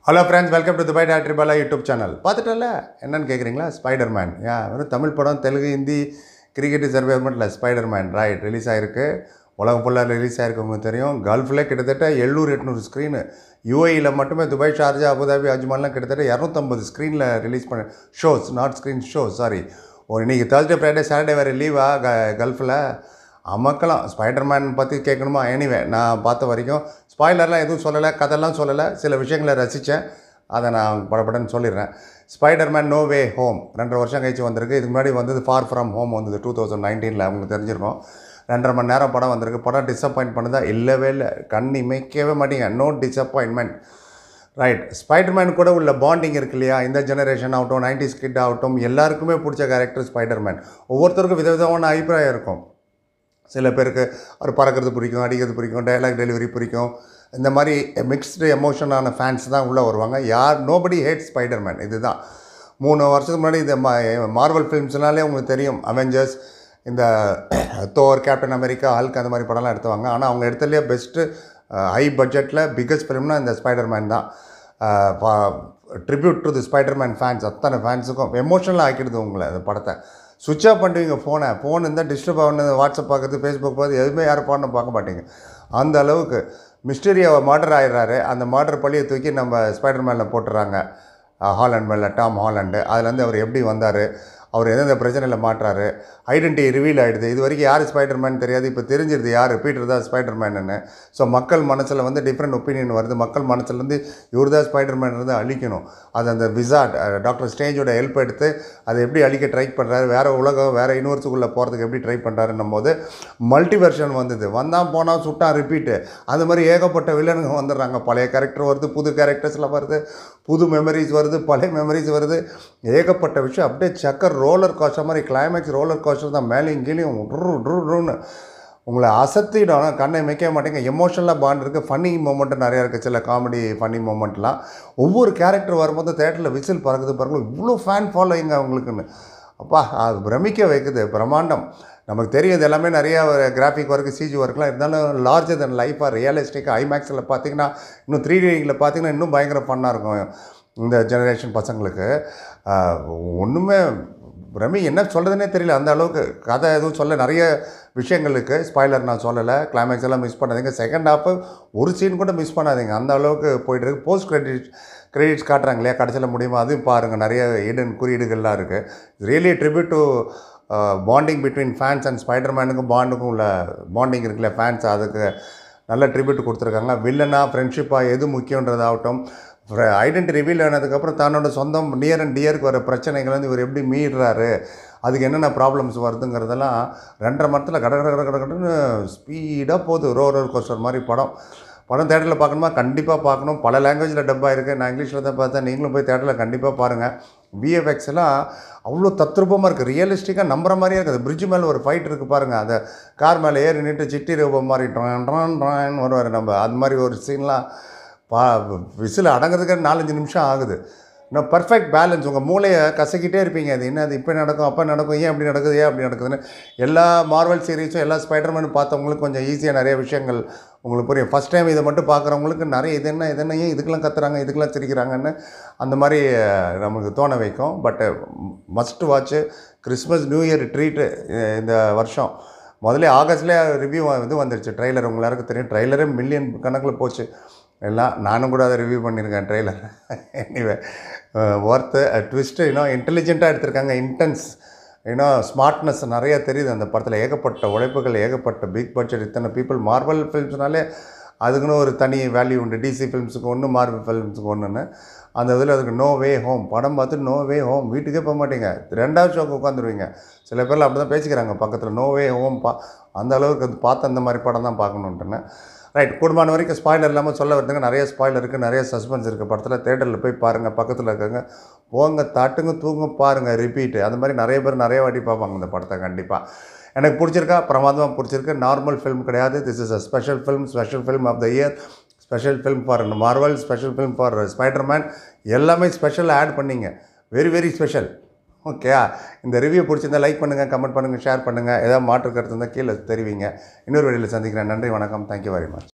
hello friends welcome to Dubai doctor Bala YouTube channel பார்த்துட்டல என்னன்னு கேட்குறீங்களா ஸ்பைடர் மேன் யா வெறும் தமிழ் படம் தெலுங்கு ஹிந்தி கிரிக்கெட் சர்வேமெண்ட்டில் ஸ்பைடர் மேன் ரைட் ரிலீஸ் ஆகிருக்கு உலகம் ஃபுல்லாக ரிலீஸ் ஆகிருக்கு உங்களுக்கு தெரியும் கல்ஃபில் கிட்டத்தட்ட எழுநூறு எட்நூறு ஸ்க்ரீனு யூஏயில் மட்டுமே துபாய் ஷார்ஜா அபுதாபி அஜ்மான்லாம் கிட்டத்தட்ட இரநூத்தம்பது ஸ்க்ரீனில் ரிலீஸ் பண்ண shows not screen show sorry ஒரு இன்றைக்கி தேர்ஸ்டே ஃப்ரைடே சாட்டர்டே வேறு லீவா க கல்ஃபில் அமக்கலாம் ஸ்பைடர்மேன் பற்றி கேட்கணுமா எனிவே நான் பார்த்த வரைக்கும் ஸ்பாய்லர்லாம் எதுவும் சொல்லலை கதைலாம் சொல்லலை சில விஷயங்களை ரசித்தேன் அதை நான் படப்படன்னு சொல்லிடுறேன் ஸ்பைடர்மேன் நோ வே ஹோம் ரெண்டரை வருஷம் கழிச்சு வந்திருக்கு இதுக்கு முன்னாடி வந்தது ஃபார் ஃப்ரம் ஹோம் வந்தது டூ தௌசண்ட் நைன்டீனில் உங்களுக்கு தெரிஞ்சிருக்கும் ரெண்டரை மணி நேரம் படம் வந்திருக்கு படம் டிசப்பாயின்ட் பண்ணுதா இல்லவே இல்லை கண் இமைக்கவே மாட்டீங்க நோ டிசப்பாயின்மெண்ட் ரைட் ஸ்பைடர்மேன் கூட உள்ள பாண்டிங் இருக்கு இல்லையா இந்த ஜெனரேஷன் ஆகட்டும் நைன்டிஸ் கிட் ஆகட்டும் எல்லாருக்குமே பிடிச்ச கேரக்டர் ஸ்பைடர்மேன் ஒவ்வொருத்தருக்கும் விதவிதமான அபிப்பிராயம் இருக்கும் சில பேருக்கு அவர் பறக்கிறது பிடிக்கும் அடிக்கிறது பிடிக்கும் டைலாக் டெலிவரி பிடிக்கும் இந்த மாதிரி மிக்ஸ்டு எமோஷனான ஃபேன்ஸ் தான் உள்ளே வருவாங்க யார் நோபடி ஹேட் ஸ்பைடர்மேன் இதுதான் மூணு வருஷத்துக்கு முன்னாடி இந்த மார்வல் ஃபிலிம்ஸ்னாலே உங்களுக்கு தெரியும் அவெஞ்சர்ஸ் இந்த தோர் கேப்டன் அமெரிக்கா ஹல்க் அந்த மாதிரி படம்லாம் எடுத்துவாங்க ஆனால் அவங்க எடுத்ததுலேயே பெஸ்ட்டு ஹை பட்ஜெட்டில் பிக்கஸ்ட் ஃபிலிம்னா இந்த ஸ்பைடர்மேன் தான் tribute to the Spiderman fans அத்தனை ஃபேன்ஸுக்கும் எமோஷனலாக ஆக்கிடுது உங்களை அந்த படத்தை சுவிட்ச் ஆஃப் பண்ணுவீங்க ஃபோனை ஃபோன் இருந்தால் டிஸ்டர்ப் ஆகணும் வாட்ஸ்அப் பார்க்குறது ஃபேஸ்புக் பார்த்து எதுவுமே யாரும் பாடணும் பார்க்க மாட்டீங்க அந்த அளவுக்கு மிஸ்டரியை மர்டர் ஆயிடுறாரு அந்த மர்டர் பழியை தூக்கி நம்ம ஸ்பைடர்மேனில் போட்டுறாங்க ஹாலண்ட் மேலே டாம் ஹாலண்டு அதுலேருந்து அவர் எப்படி வந்தார் அவர் எந்தெந்த பிரச்சனையில் மாட்டுறாரு ஐடென்டிட்டி ரிவீல் ஆகிடுது இது வரைக்கும் யார் ஸ்பைடர்மேன் தெரியாது இப்போ தெரிஞ்சிருது யார் பீட்டர் தான் ஸ்பைடர்மேனு ஸோ மக்கள் மனசில் வந்து டிஃப்ரெண்ட் ஒப்பீனியன் வருது மக்கள் மனசுலேருந்து இவர் தான் ஸ்பைடர்மேன் இருந்து அழிக்கணும் அது அந்த விசாட் டாக்டர் ஸ்டேஜோட ஹெல்ப் எடுத்து அதை எப்படி அழிக்க ட்ரை பண்ணுறாரு வேறு உலகம் வேறு யூனிவர்ஸுக்குள்ளே போகிறதுக்கு எப்படி ட்ரை பண்ணுறாருன்னும் போது மல்டி வெர்ஷன் வந்தது வந்தான் போனால் சுட்டான் ரிப்பீட்டு அது மாதிரி ஏகப்பட்ட வில்லனுங்க வந்துடுறாங்க பழைய கேரக்டர் வருது புது கேரக்டர்ஸில் வருது புது மெமரிஸ் வருது பழைய மெமரிஸ் வருது ஏகப்பட்ட விஷயம் அப்படியே சக்கர் ரோலர் கோஸ்டர் மாதிரி கிளைமேக்ஸ் ரோலர் கோஸ்டர் தான் மேலேயும் கீழேயும் ட்ரு ட்ரு ட்ருன்னு உங்களை அசத்திடும் கண்ணை வைக்க மாட்டேங்க எமோஷனலாக பாண்ட் இருக்குது ஃபன்னி மூமெண்ட்டு நிறையா இருக்குது சில காமெடி ஃபன்னி மூமெண்ட்லாம் ஒவ்வொரு கேரக்டர் வரும்போது தேட்டரில் விசில் பறக்குது பாருங்க இவ்வளோ ஃபேன் ஃபாலோயிங்க அவங்களுக்குன்னு அப்பா அது பிரமிக்க வைக்குது பிரம்மாண்டம் நமக்கு தெரியும் இது எல்லாமே நிறையா கிராஃபிக் ஒர்க்கு சிஜி ஒர்க்லாம் இருந்தாலும் லார்ஜர் தென் லைஃபாக ரியலிஸ்டிக்காக ஐமேக்ஸில் பார்த்தீங்கன்னா இன்னும் த்ரீ டியில் பார்த்தீங்கன்னா இன்னும் பயங்கர ஃபன்னாக இருக்கும் இந்த ஜெனரேஷன் பசங்களுக்கு ஒன்றுமே ரமி என்ன சொல்கிறதுனே தெரியல அந்த அளவுக்கு கதை எதுவும் சொல்ல நிறைய விஷயங்கள் இருக்குது ஸ்பாய்லர் நான் சொல்லலை கிளைமேக்ஸ் எல்லாம் மிஸ் பண்ணாதீங்க செகண்ட் ஹாஃபு ஒரு சீன் கூட மிஸ் பண்ணாதீங்க அந்த அளவுக்கு போயிட்டு இருக்கு போஸ்ட் கிரெடிட் கிரெடிட்ஸ் காட்டுறாங்க இல்லையா கடைசியில் முடியுமா அதையும் பாருங்கள் நிறைய இடன் குறியீடுகள்லாம் இருக்குது really tribute to bonding between fans and ஸ்பைடர்மேனுக்கும் பாண்டுக்கும் உள்ள பாண்டிங் இருக்குல்ல ஃபேன்ஸ் அதுக்கு நல்ல ட்ரிபியூட் கொடுத்துருக்காங்க வில்லனா ஃப்ரெண்ட்ஷிப்பாக எது முக்கியன்றதாகட்டும் ஐடென்டி ரிவீல் ஆனதுக்கப்புறம் தன்னோட சொந்தம் நியர் அண்ட் டியருக்கு வர பிரச்சனைகள் வந்து இவர் எப்படி மீறுறாரு அதுக்கு என்னென்ன ப்ராப்ளம்ஸ் வருதுங்கிறதெல்லாம் ரெண்டரை மரத்தில் கட கட கட கட கடன்னு ஸ்பீடாக போகுது ரோலர் கோஸ்டர் மாதிரி படம் படம் தேட்டரில் பார்க்கணுமா கண்டிப்பாக பார்க்கணும் பல லாங்குவேஜில் டப்பாக இருக்குது நான் இங்கிலீஷில் தான் பார்த்தேன் நீங்களும் போய் தேட்டரில் கண்டிப்பாக பாருங்கள் விஎஃப்எக்ஸ் எல்லாம் அவ்வளோ தத்ரூபமாக இருக்குது ரியலிஸ்டிக்காக நம்புற மாதிரியே இருக்குது பிரிட்ஜ் மேலே ஒரு ஃபைட் இருக்குது பாருங்கள் அந்த கார் மேலே ஏறி நின்று சிட்டி ரூபம் மாதிரி ட்ரான் ட்ரான் ட்ரான் வருவார் நம்ம அது மாதிரி ஒரு சீன்லாம் பா விசில் அடங்கிறதுக்கு நாலஞ்சு நிமிஷம் ஆகுது இன்னும் பர்ஃபெக்ட் பேலன்ஸ் உங்கள் மூளையை கசக்கிட்டே இருப்பீங்க அது என்ன அது இப்போ நடக்கும் அப்போ நடக்கும் ஏன் அப்படி நடக்குது ஏன் அப்படி நடக்குதுன்னு எல்லா மார்வல் சீரீஸும் எல்லா ஸ்பைடர்மேன் பார்த்தவங்களுக்கு கொஞ்சம் ஈஸியாக நிறைய விஷயங்கள் உங்களுக்கு புரியும் ஃபஸ்ட் டைம் இதை மட்டும் பார்க்குறவங்களுக்கு நிறைய இது என்ன இது என்ன ஏன் இதுக்கெல்லாம் கத்துறாங்க இதுக்கெல்லாம் சிரிக்கிறாங்கன்னு அந்த மாதிரி நமக்கு தோண வைக்கும் but must watch Christmas new year treat இந்த வருஷம் முதல்ல ஆகஸ்ட்லேயே ரிவ்யூ இது வந்துருச்சு ட்ரெய்லர் உங்க எல்லாருக்கும் தெரியும் ட்ரெய்லரே மில்லியன் கணக்கில் போச்சு எல்லாம் நானும் கூட அதை ரிவ்யூ பண்ணியிருக்கேன் ட்ரெய்லர் எனிவே ஒர்த்து ட்விஸ்ட்டு இன்னும் இன்டெலிஜென்ட்டாக எடுத்திருக்காங்க இன்டென்ஸ் இன்னும் ஸ்மார்ட்னஸ் நிறைய தெரியுது அந்த படத்தில் ஏகப்பட்ட உழைப்புகள் ஏகப்பட்ட பிக் பட்ஜெட் இத்தனை பீப்புள் மார்வல் ஃபிலிம்ஸ்னாலே அதுக்குன்னு ஒரு தனி வேல்யூ உண்டு டிசி ஃபிலிம்ஸுக்கு ஒன்று மார்வல் ஃபிலிம்ஸுக்கு ஒன்றுன்னு அந்த இதில் அதுக்கு நோ வே ஹோம் படம் பார்த்து நோ வே ஹோம் வீட்டுக்கே போக மாட்டீங்க ரெண்டாவது ஷோக்கு உட்காந்துருவீங்க சில பேரில் அப்படி தான் பேசிக்கிறாங்க பக்கத்தில் நோ வே ஹோம் பா அந்த அளவுக்கு அது பார்த்து அந்த மாதிரி படம் தான் பார்க்கணுன்ட்டுன்னு ரைட் கூடுமான வரைக்கும் ஸ்பாய்லர் இல்லாமல் சொல்ல வருதுங்க நிறைய ஸ்பாய்லர் இருக்குது நிறைய சஸ்பென்ஸ் இருக்குது படத்தில் தேட்டரில் போய் பாருங்கள் பக்கத்தில் இருக்காங்க போங்க தட்டுங்க தூங்க பாருங்கள் ரிப்பீட்டு அந்த மாதிரி நிறைய பேர் நிறைய வாட்டி பார்ப்பாங்க இந்த படத்தை கண்டிப்பாக எனக்கு பிடிச்சிருக்கா பிரமாதமாக பிடிச்சிருக்கு நார்மல் ஃபிலிம் கிடையாது this is a special film special film of the year special film for Marvel special film for Spiderman எல்லாமே ஸ்பெஷல் ஆட் பண்ணிங்க வெரி வெரி ஸ்பெஷல் ஓகே இந்த ரிவ்யூ பிடிச்சிருந்தா லைக் பண்ணுங்கள் கமெண்ட் பண்ணுங்கள் ஷேர் பண்ணுங்கள் ஏதாவது மாற்று கருத்து இருந்தால் கீழே தெரிவிங்க இன்னொரு வீடியோவில் சந்திக்கிறேன் நன்றி வணக்கம் தேங்க்யூ வெரி மச்